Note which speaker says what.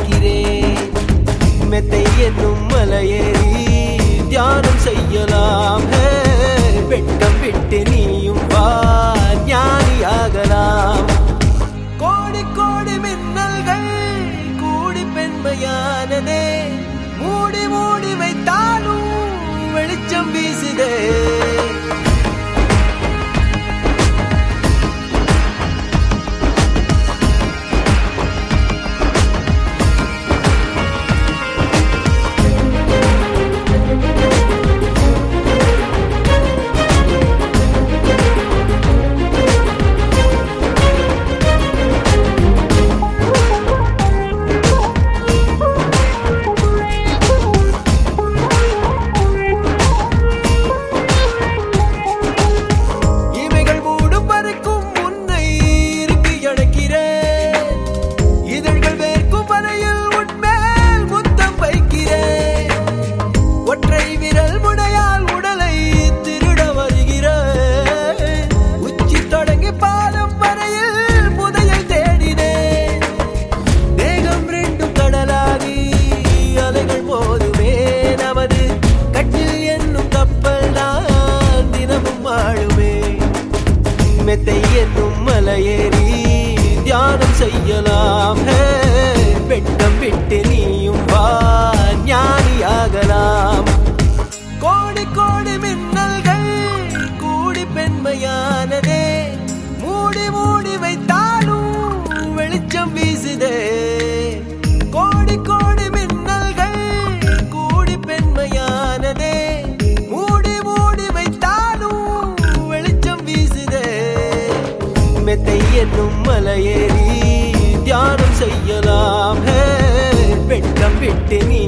Speaker 1: பார்க்கிறேன் மெத்தை என்னும் மலையேறி தியானம் செய்யலாம் ஹே. வெட்கம் விட்டு நீயும் வா ஞானியாகலாம் கோடி கோடி மின்னல்கள் கூடி பெண்மையானதே மூடி மூடி வைத்தாலும் வெளிச்சம் வீசுதே இமைகள் மூடும் வரைக்கும் உன்னை இறுக்கி அணைக்கிறேன் இதழ்கள் வேர்க்கும் வரையில் உன்மேல் முத்தம் வைக்கிறேன் ஒற்றை விரல் முனையால் உடலை திருட வருகிறேன் உச்சி தொடங்கி பாதம் வரையில் புதையை தேடினேன் தேகம் ரெண்டும் கடலாகி அலைகள் போதுமே நமது கட்டில் என்னும் கப்பல் தான் தினமும் ஆளுமே மெத்தை என்னும் மலையேறி தியானம் செய்யலாம் ஹே. வெட்கம் விட்டு நீயும் வா ஞானியாகலாம் கோடி கோடி மின்னல்கள் கூடி பெண்மையானதே மூடி மூடி வைத்தாலும் வெளிச்சம் வீசுதே கோடி கோடி மின்னல்கள் கூடி பெண்மையானதே மூடி மூடி வைத்தாலும் வெளிச்சம் வீசுதே மெத்தை என்னும் மலையேறி தியானம் செய்யலாம் ஹே. வெட்கம் விட்டு நீ